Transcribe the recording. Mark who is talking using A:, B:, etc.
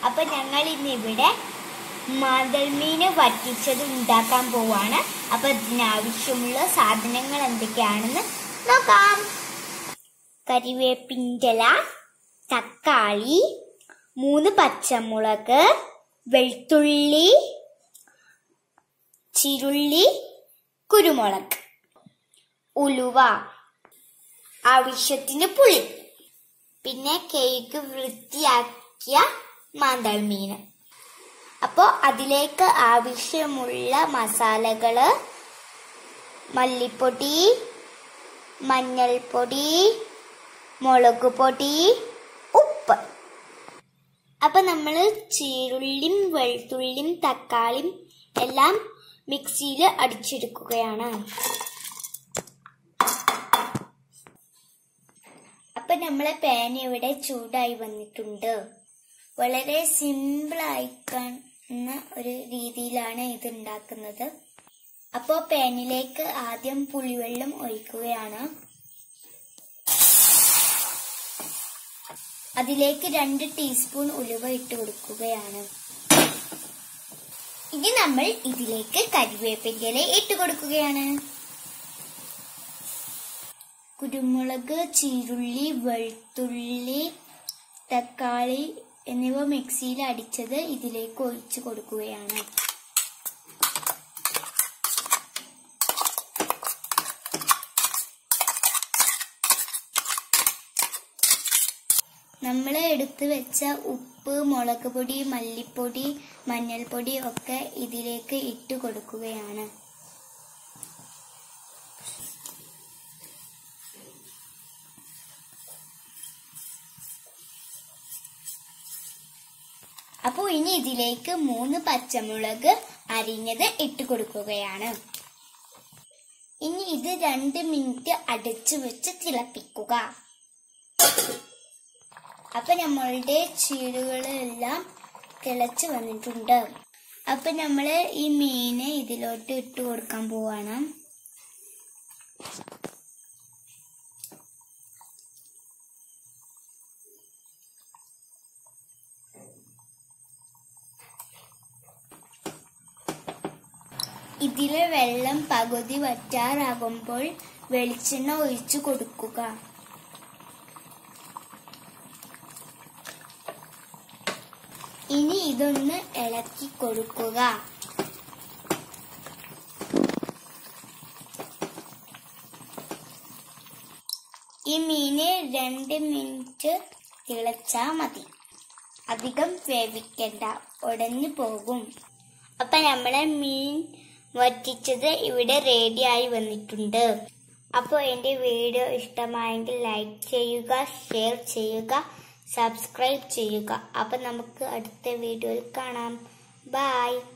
A: അപ്പൊ ഞങ്ങൾ ഇന്നിവിടെ മാന്തൽമീന് വറ്റിച്ചത് ഉണ്ടാക്കാൻ പോവാണ് അപ്പൊ ഇതിനാവശ്യമുള്ള സാധനങ്ങൾ എന്തൊക്കെയാണെന്ന് നോക്കാം കരിവേപ്പിൻ്റെല തക്കാളി മൂന്ന് പച്ചമുളക് വെളുത്തുള്ളി ചിരുള്ളി കുരുമുളക് ഉലുവ ആവശ്യത്തിന് പുളി പിന്നെ കേക്ക് വൃത്തിയാക്കിയ മാന്തൾ മീൻ അപ്പോൾ അതിലേക്ക് ആവശ്യമുള്ള മസാലകള് മല്ലിപ്പൊടി മഞ്ഞൾപ്പൊടി മുളക് പൊടി ഉപ്പ് അപ്പൊ നമ്മൾ ചീരുള്ളിയും വെളുത്തുള്ളിയും തക്കാളിയും എല്ലാം മിക്സിയിൽ അടിച്ചെടുക്കുകയാണ് അപ്പൊ നമ്മളെ പാൻ ഇവിടെ ചൂടായി വന്നിട്ടുണ്ട് വളരെ സിമ്പിൾ ആയിക്കാണുന്ന ഒരു രീതിയിലാണ് ഇത് ഉണ്ടാക്കുന്നത് അപ്പോൾ പാനിലേക്ക് ആദ്യം പുളിവെള്ളം ഒഴിക്കുകയാണ് അതിലേക്ക് രണ്ട് ടീസ്പൂൺ ഉലുവ ഇട്ട് കൊടുക്കുകയാണ് ഇനി നമ്മൾ ഇതിലേക്ക് കരിവേപ്പിന്റെ ഇല ഇട്ട് കൊടുക്കുകയാണ് കുരുമുളക് ചീരുള്ളി വെളുത്തുള്ളി തക്കാളി എന്നിവ മിക്സിയിൽ അടിച്ചത് ഇതിലേക്ക് ഒഴിച്ചു കൊടുക്കുകയാണ് നമ്മൾ എടുത്തു വെച്ച ഉപ്പ് മുളക് പൊടി മല്ലിപ്പൊടി മഞ്ഞൾപ്പൊടി ഒക്കെ ഇതിലേക്ക് ഇട്ട് കൊടുക്കുകയാണ് അപ്പോൾ ഇനി ഇതിലേക്ക് മൂന്ന് പച്ചമുളക് അരിഞ്ഞത് ഇട്ട് കൊടുക്കുകയാണ് ഇനി ഇത് രണ്ട് മിനിറ്റ് അടച്ചു വെച്ച് തിളപ്പിക്കുക അപ്പൊ നമ്മളുടെ ചീടുകളെല്ലാം തിളച്ച് വന്നിട്ടുണ്ട് അപ്പൊ നമ്മള് ഈ മീന് ഇതിലോട്ട് ഇട്ട് കൊടുക്കാൻ പോവാണ് ഇതിലെ വെള്ളം പകുതി വറ്റാറാകുമ്പോൾ വെളിച്ചെണ്ണ ഒഴിച്ചു കൊടുക്കുക ഇനി ഇതൊന്ന് ഇളക്കി കൊടുക്കുക ഈ മീന് രണ്ട് മിനിറ്റ് തിളച്ചാ മതി അധികം വേവിക്കണ്ട ഉടഞ്ഞു പോകും അപ്പൊ നമ്മളെ മീൻ വറ്റിച്ചത് ഇവിടെ റെഡിയായി വന്നിട്ടുണ്ട് അപ്പോൾ എൻ്റെ വീഡിയോ ഇഷ്ടമായെങ്കിൽ ലൈക്ക് ചെയ്യുക ഷെയർ ചെയ്യുക സബ്സ്ക്രൈബ് ചെയ്യുക അപ്പം നമുക്ക് അടുത്ത വീഡിയോയിൽ കാണാം ബായ്